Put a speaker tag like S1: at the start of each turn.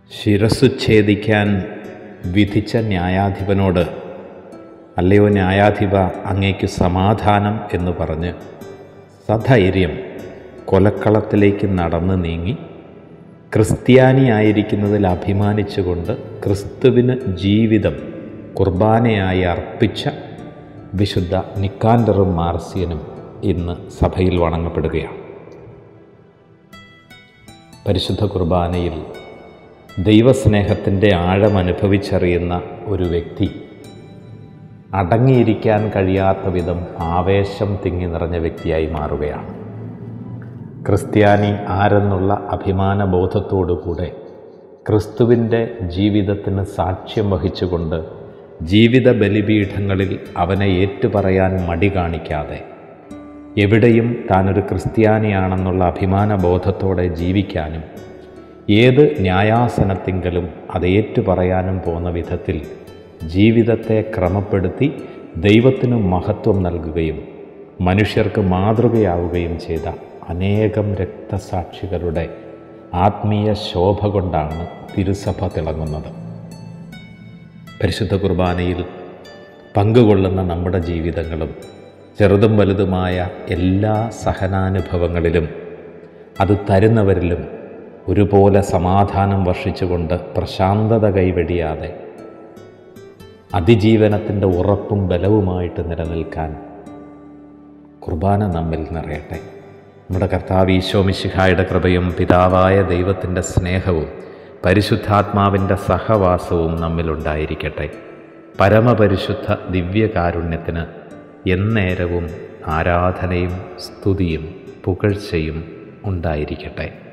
S1: ശിരസ്സു ഛേദിക്കാൻ വിധിച്ച ന്യായാധിപനോട് അല്ലയോ ന്യായാധിപ അങ്ങേക്ക് സമാധാനം എന്ന് പറഞ്ഞ് സധൈര്യം കൊലക്കളത്തിലേക്ക് നടന്ന് നീങ്ങി ക്രിസ്ത്യാനിയായിരിക്കുന്നതിൽ അഭിമാനിച്ചുകൊണ്ട് ക്രിസ്തുവിന് ജീവിതം കുർബാനയായി അർപ്പിച്ച വിശുദ്ധ നിക്കാൻഡറും മാർസിയനും ഇന്ന് സഭയിൽ വണങ്ങപ്പെടുകയാണ് പരിശുദ്ധ കുർബാനയിൽ ദൈവസ്നേഹത്തിൻ്റെ ആഴം അനുഭവിച്ചറിയുന്ന ഒരു വ്യക്തി അടങ്ങിയിരിക്കാൻ കഴിയാത്ത വിധം ആവേശം തിങ്ങി നിറഞ്ഞ വ്യക്തിയായി മാറുകയാണ് ക്രിസ്ത്യാനി ആരെന്നുള്ള അഭിമാന ബോധത്തോടുകൂടെ ക്രിസ്തുവിൻ്റെ ജീവിതത്തിന് സാക്ഷ്യം വഹിച്ചുകൊണ്ട് ജീവിത ബലിപീഠങ്ങളിൽ അവനെ ഏറ്റുപറയാൻ മടി കാണിക്കാതെ എവിടെയും താനൊരു ക്രിസ്ത്യാനിയാണെന്നുള്ള അഭിമാന ബോധത്തോടെ ജീവിക്കാനും ഏത് ന്യായാസനത്തിങ്കലും അത് ഏറ്റുപറയാനും പോകുന്ന വിധത്തിൽ ജീവിതത്തെ ക്രമപ്പെടുത്തി ദൈവത്തിനു മഹത്വം നൽകുകയും മനുഷ്യർക്ക് മാതൃകയാവുകയും ചെയ്ത അനേകം രക്തസാക്ഷികളുടെ ആത്മീയ ശോഭ കൊണ്ടാണ് തിരുസഭ തിളങ്ങുന്നത് പരിശുദ്ധ കുർബാനയിൽ പങ്കുകൊള്ളുന്ന നമ്മുടെ ജീവിതങ്ങളും ചെറുതും വലുതുമായ എല്ലാ സഹനാനുഭവങ്ങളിലും അത് തരുന്നവരിലും ഒരുപോലെ സമാധാനം വർഷിച്ചുകൊണ്ട് പ്രശാന്തത കൈവെടിയാതെ അതിജീവനത്തിൻ്റെ ഉറപ്പും ബലവുമായിട്ട് നിലനിൽക്കാൻ കുർബാന നമ്മിൽ നിറയട്ടെ നമ്മുടെ കർത്താവ് ഈശോമിശിഹായുടെ കൃപയും പിതാവായ ദൈവത്തിൻ്റെ സ്നേഹവും പരിശുദ്ധാത്മാവിൻ്റെ സഹവാസവും നമ്മിലുണ്ടായിരിക്കട്ടെ പരമപരിശുദ്ധ ദിവ്യകാരുണ്യത്തിന് എന്നേരവും ആരാധനയും സ്തുതിയും പുകഴ്ചയും ഉണ്ടായിരിക്കട്ടെ